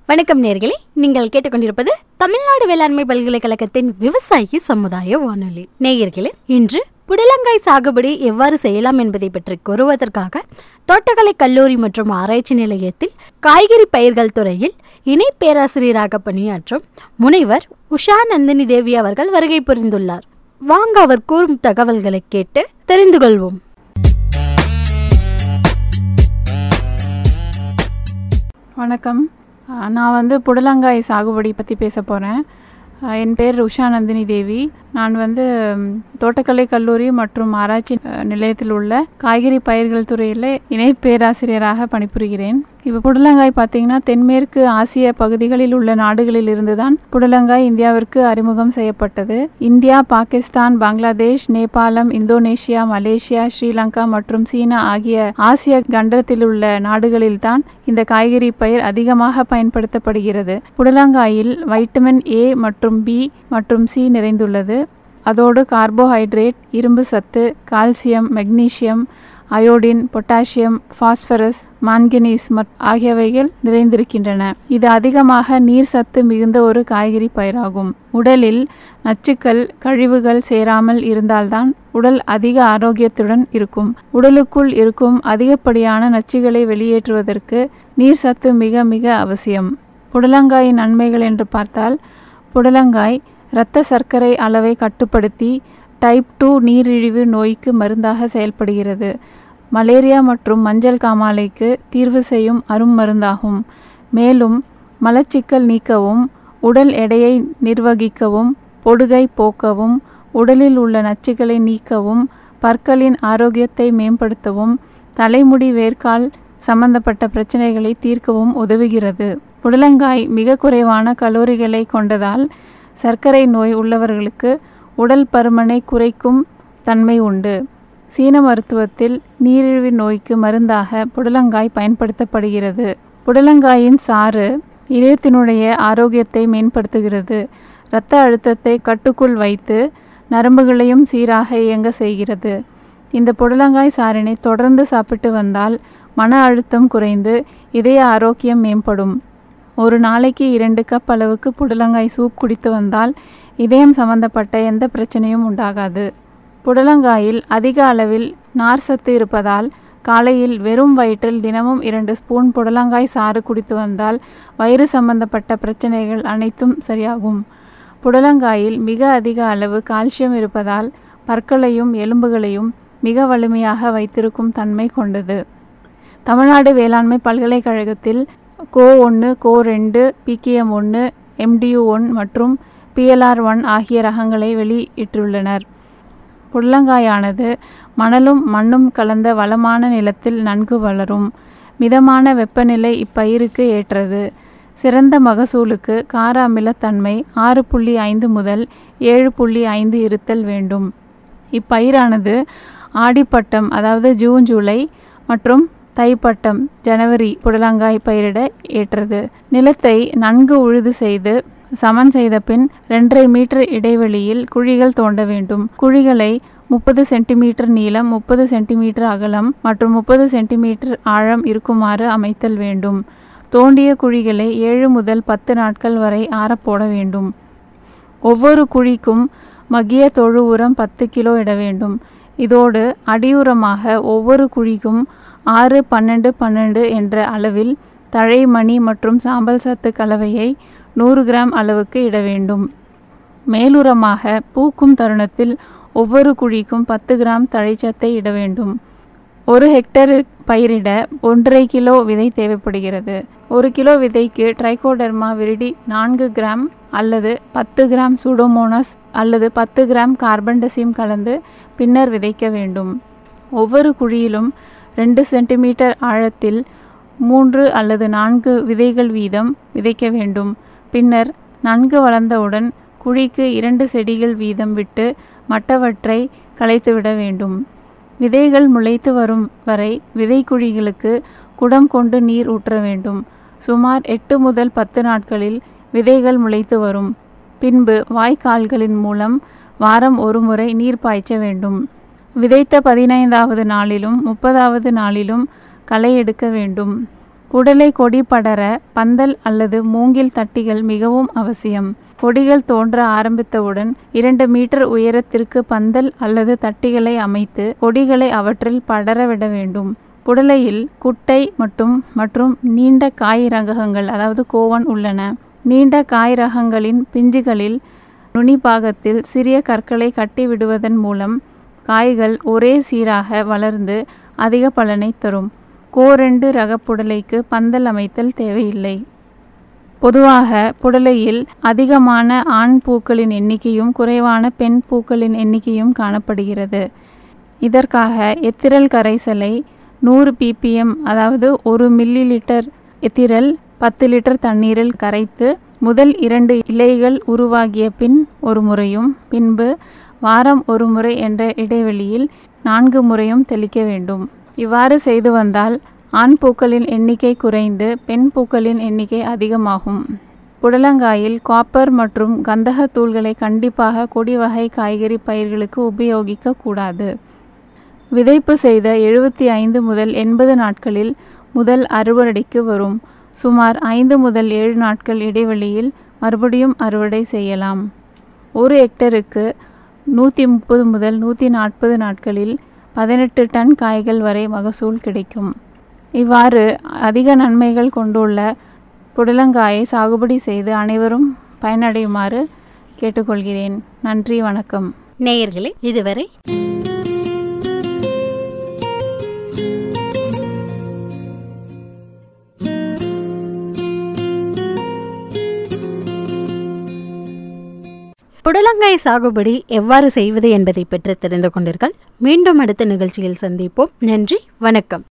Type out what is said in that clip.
வணக்கம் நேர்களே நீங்கள் கேட்டுக்கொண்டிருப்பது தமிழ்நாடு வேளாண்மை பல்கலைக்கழகத்தின் விவசாயி சமுதாய வானொலி நேயர்களே இன்று புடலங்காய் சாகுபடி எவ்வாறு செய்யலாம் என்பதை பற்றி கூறுவதற்காக தோட்டக்கலை கல்லூரி மற்றும் ஆராய்ச்சி நிலையத்தில் காய்கறி பயிர்கள் துறையில் இணை பேராசிரியராக பணியாற்றும் முனைவர் உஷா நந்தினி தேவி அவர்கள் வருகை புரிந்துள்ளார் வாங்க அவர் கூறும் தகவல்களை கேட்டு தெரிந்து கொள்வோம் வணக்கம் அஹ் நான் வந்து புடலங்காய் சாகுபடி பற்றி பேச போகிறேன் என் பேர் உஷா நந்தினி தேவி நான் வந்து ம், தோட்டக்கலை கல்லூரி மற்றும் ஆராய்ச்சி அஹ், நிலையத்தில் உள்ள காய்கறி பயிர்கள் துறையில் இணை பேராசிரியராக பணிபுரிகிறேன் இப்போ புடலங்காய் பார்த்தீங்கன்னா தென்மேற்கு ஆசிய பகுதிகளில் உள்ள நாடுகளில் இருந்துதான் புடலங்காய் இந்தியாவிற்கு அறிமுகம் செய்யப்பட்டது இந்தியா பாகிஸ்தான் பங்களாதேஷ் நேபாளம் இந்தோனேஷியா மலேசியா ஸ்ரீலங்கா மற்றும் சீனா ஆகிய ஆசிய கண்டத்தில் உள்ள நாடுகளில்தான் இந்த காய்கறி பயிர் அதிகமாக பயன்படுத்தப்படுகிறது புடலங்காயில் வைட்டமின் ஏ மற்றும் பி மற்றும் சி நிறைந்துள்ளது அதோடு கார்போஹைட்ரேட் இரும்பு சத்து calcium magnesium iodine potassium phosphorus manganese மற் ஆகியவைகள் நிறைந்திருக்கின்றன இது அதிகமாக நீர் சத்து மிகுந்த ஒரு காய்கறி பயிராகும் உடலில் நச்சுக்கள் கழிவுகள் சேராமல் இருந்தால்தான் உடல் அதிக ஆரோக்கியத்துடன் இருக்கும் உடலுக்குள் இருக்கும் அதிகப்படியான நச்சுகளை வெளியேற்றுவதற்கு நீர் சத்து மிக மிக அவசியம் புடலங்காயின் நன்மைகள் என்று பார்த்தால் புடலங்காய் இரத்த சர்க்கரை அளவை கட்டுப்படுத்தி டைப் டூ நீரிழிவு நோய்க்கு மருந்தாக செயல்படுகிறது மலேரியா மற்றும் மஞ்சள் காமாலைக்கு தீர்வு செய்யும் அரும்மருந்தாகும் மேலும் மலச்சிக்கல் நீக்கவும் உடல் எடையை நிர்வகிக்கவும் பொடுகை போக்கவும் உடலில் உள்ள நச்சுக்களை நீக்கவும் பற்களின் ஆரோக்கியத்தை மேம்படுத்தவும் தலைமுடி வேர்க்கால் சம்பந்தப்பட்ட பிரச்சனைகளை தீர்க்கவும் உதவுகிறது புடலங்காய் மிக குறைவான கலோரிகளை கொண்டதால் சர்க்கரை நோய் உள்ளவர்களுக்கு உடல் பருமனை குறைக்கும் தன்மை உண்டு சீன மருத்துவத்தில் நீரிழிவு நோய்க்கு மருந்தாக புடலங்காய் பயன்படுத்தப்படுகிறது புடலங்காயின் சாறு இதயத்தினுடைய ஆரோக்கியத்தை மேம்படுத்துகிறது இரத்த அழுத்தத்தை கட்டுக்குள் வைத்து நரம்புகளையும் சீராக இயங்க செய்கிறது இந்த புடலங்காய் சாறினை தொடர்ந்து சாப்பிட்டு வந்தால் மன அழுத்தம் குறைந்து இதய ஆரோக்கியம் மேம்படும் ஒரு நாளைக்கு இரண்டு கப் அளவுக்கு புடலங்காய் சூப் குடித்து வந்தால் இதயம் சம்பந்தப்பட்ட எந்த பிரச்சனையும் உண்டாகாது புடலங்காயில் அதிக அளவில் நார் சத்து இருப்பதால் காலையில் வெறும் வயிற்றில் தினமும் இரண்டு ஸ்பூன் புடலங்காய் சாறு குடித்து வந்தால் வயிறு சம்பந்தப்பட்ட பிரச்சனைகள் அனைத்தும் சரியாகும் புடலங்காயில் மிக அதிக அளவு கால்சியம் இருப்பதால் பற்களையும் எலும்புகளையும் மிக வலிமையாக வைத்திருக்கும் தன்மை கொண்டது தமிழ்நாடு வேளாண்மை பல்கலைக்கழகத்தில் கோ ஒன்று கோ ரெண்டு பிகேஎம் ஒன்று எம்டியு ஒன் மற்றும் பிஎல்ஆர் ஒன் ஆகிய ரகங்களை வெளியிட்டுள்ளனர் புடலங்காயானது மணலும் மண்ணும் கலந்த வளமான நிலத்தில் நன்கு வளரும் மிதமான வெப்பநிலை இப்பயிருக்கு ஏற்றது சிறந்த மகசூலுக்கு கார அமிலத்தன்மை ஆறு புள்ளி ஐந்து முதல் ஏழு புள்ளி ஐந்து இருத்தல் வேண்டும் இப்பயிரானது ஆடிப்பட்டம் அதாவது ஜூன் ஜூலை மற்றும் தைப்பட்டம் ஜனவரி புடலங்காய் பயிரிட ஏற்றது நிலத்தை நன்கு உழுது செய்து சமன் செய்த பின் ரெண்டரை மீட்டர் இடைவெளியில் குழிகள் தோண்ட வேண்டும் குழிகளை முப்பது சென்டிமீட்டர் நீளம் முப்பது சென்டிமீட்டர் அகலம் மற்றும் முப்பது சென்டிமீட்டர் ஆழம் இருக்குமாறு அமைத்தல் வேண்டும் தோண்டிய குழிகளை ஏழு முதல் பத்து நாட்கள் வரை ஆறப்போட வேண்டும் ஒவ்வொரு குழிக்கும் மகிய தொழு உரம் பத்து கிலோ இட வேண்டும் இதோடு அடியுரமாக ஒவ்வொரு குழிக்கும் ஆறு பன்னெண்டு பன்னெண்டு என்ற அளவில் தழை மணி மற்றும் சாம்பல் சத்து கலவையை நூறு கிராம் அளவுக்கு இட வேண்டும் மேலுரமாக பூக்கும் தருணத்தில் ஒவ்வொரு குழிக்கும் பத்து கிராம் தழைச்சத்தை இட வேண்டும் ஒரு ஹெக்டேர் பயிரிட ஒன்றரை கிலோ விதை தேவைப்படுகிறது ஒரு கிலோ விதைக்கு ட்ரைகோடர்மா விரிடி நான்கு கிராம் அல்லது பத்து கிராம் சூடோமோனாஸ் அல்லது பத்து கிராம் கார்பன்டசிம் கலந்து பின்னர் விதைக்க வேண்டும் ஒவ்வொரு குழியிலும் ரெண்டு சென்டிமீட்டர் ஆழத்தில் மூன்று அல்லது நான்கு விதைகள் வீதம் விதைக்க வேண்டும் பின்னர் நன்கு வளர்ந்தவுடன் குழிக்கு இரண்டு செடிகள் வீதம் விட்டு மற்றவற்றை களைத்துவிட வேண்டும் விதைகள் முளைத்து வரும் வரை விதைக்குழிகளுக்கு குடம் கொண்டு நீர் ஊற்ற வேண்டும் சுமார் எட்டு முதல் பத்து நாட்களில் விதைகள் முளைத்து வரும் பின்பு வாய்க்கால்களின் மூலம் வாரம் ஒரு முறை நீர் பாய்ச்ச வேண்டும் விதைத்த பதினைந்தாவது நாளிலும் முப்பதாவது நாளிலும் களை எடுக்க வேண்டும் புடலை கொடி படர பந்தல் அல்லது மூங்கில் தட்டிகள் மிகவும் அவசியம் கொடிகள் தோன்ற ஆரம்பித்தவுடன் இரண்டு மீட்டர் உயரத்திற்கு பந்தல் அல்லது தட்டிகளை அமைத்து கொடிகளை அவற்றில் படரவிட வேண்டும் புடலையில் குட்டை மற்றும் மற்றும் நீண்ட காய் ரகங்கள் அதாவது கோவன் உள்ளன நீண்ட காய் ரகங்களின் பிஞ்சுகளில் நுனி பாகத்தில் சிறிய கற்களை கட்டி விடுவதன் மூலம் காய்கள் ஒரே சீராக வளர்ந்து அதிக பலனை தரும் கோரெண்டு ரக புடலைக்கு பந்தல் அமைத்தல் தேவையில்லை பொதுவாக புடலையில் அதிகமான ஆண் பூக்களின் எண்ணிக்கையும் குறைவான பெண் பூக்களின் எண்ணிக்கையும் காணப்படுகிறது இதற்காக எத்திரல் கரைசலை நூறு ppm அதாவது ஒரு மில்லி லிட்டர் எத்திரல் பத்து லிட்டர் தண்ணீரில் கரைத்து முதல் இரண்டு இலைகள் உருவாகிய பின் ஒரு முறையும் பின்பு வாரம் ஒரு முறை என்ற இடைவெளியில் நான்கு முறையும் தெளிக்க வேண்டும் இவ்வாறு செய்து வந்தால் ஆண் பூக்களின் எண்ணிக்கை குறைந்து பெண் பூக்களின் எண்ணிக்கை அதிகமாகும் புடலங்காயில் காப்பர் மற்றும் கந்தக தூள்களை கண்டிப்பாக கொடி வகை காய்கறி பயிர்களுக்கு உபயோகிக்க கூடாது விதைப்பு செய்த எழுபத்தி ஐந்து முதல் எண்பது நாட்களில் முதல் அறுவடைக்கு வரும் சுமார் ஐந்து முதல் ஏழு நாட்கள் இடைவெளியில் மறுபடியும் அறுவடை செய்யலாம் ஒரு ஹெக்டருக்கு நூற்றி முப்பது முதல் நூற்றி நாற்பது நாட்களில் பதினெட்டு டன் காய்கள் வரை மகசூல் கிடைக்கும் இவ்வாறு அதிக நன்மைகள் கொண்டுள்ள புடலங்காயை சாகுபடி செய்து அனைவரும் பயனடையுமாறு கேட்டுக்கொள்கிறேன் நன்றி வணக்கம் நேயர்களே இதுவரை புடலங்காய் சாகுபடி எவ்வாறு செய்வது என்பதை பற்றி தெரிந்து கொண்டீர்கள் மீண்டும் அடுத்த நிகழ்ச்சியில் சந்திப்போம் நன்றி வணக்கம்